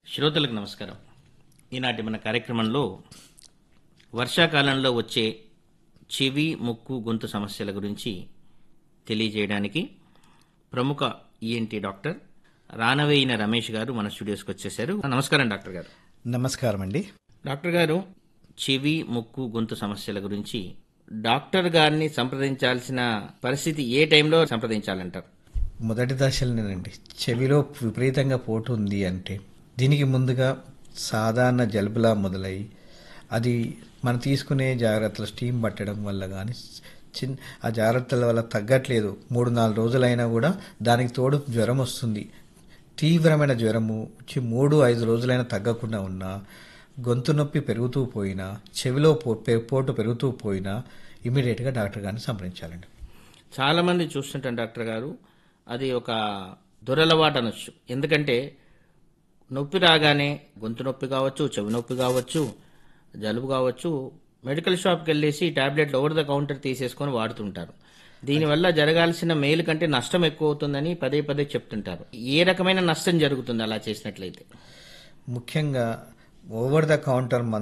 శ్రోతలకు నమస్కారం ఈనాటి మన కార్యక్రమంలో వర్షాకాలంలో వచ్చే చెవి ముక్కు గొంతు సమస్యల గురించి తెలియజేయడానికి ప్రముఖ ఈఎన్టీ డాక్టర్ రానవేయిన రమేష్ గారు మన స్టూడియోస్కి వచ్చేసారు నమస్కారం డాక్టర్ గారు నమస్కారం అండి డాక్టర్ గారు చెవి ముక్కు గొంతు సమస్యల గురించి డాక్టర్ గారిని సంప్రదించాల్సిన పరిస్థితి ఏ టైంలో సంప్రదించాలంటారు మొదటి దశలోనేనండి చెవిలో విపరీతంగా పోటు ఉంది అంటే దీనికి ముందుగా సాధారణ జలుబులా మొదలై అది మనం తీసుకునే జాగ్రత్తలు స్టీమ్ పట్టడం వల్ల కానీ చిన్న ఆ జాగ్రత్తల వల్ల తగ్గట్లేదు మూడు నాలుగు రోజులైనా కూడా దానికి తోడు జ్వరం వస్తుంది తీవ్రమైన జ్వరము వచ్చి మూడు ఐదు రోజులైనా తగ్గకుండా ఉన్నా గొంతు నొప్పి పెరుగుతూ పోయినా చెవిలో పో- పె- పోటు పెరుగుతూ పోయినా ఇమీడియట్గా డాక్టర్ గారిని సంప్రదించాలండి చాలా మంది చూస్తుంటాం డాక్టర్ గారు అది ఒక దురలవాటు అనొచ్చు ఎందుకంటే నొప్పి రాగానే గొంతు నొప్పి కావచ్చు చెవి నొప్పి కావచ్చు జలుబు కావచ్చు మెడికల్ షాప్కి వెళ్ళేసి టాబ్లెట్లు ఓవర్ ద కౌంటర్ తీసేసుకొని వాడుతుంటారు దీనివల్ల జరగాల్సిన మేలు కంటే నష్టం ఎక్కువ అవుతుందని పదే పదే చెప్తుంటారు ఏ రకమైన నష్టం జరుగుతుంది అలా చేసినట్లయితే ముఖ్యంగా ఓవర్ ద కౌంటర్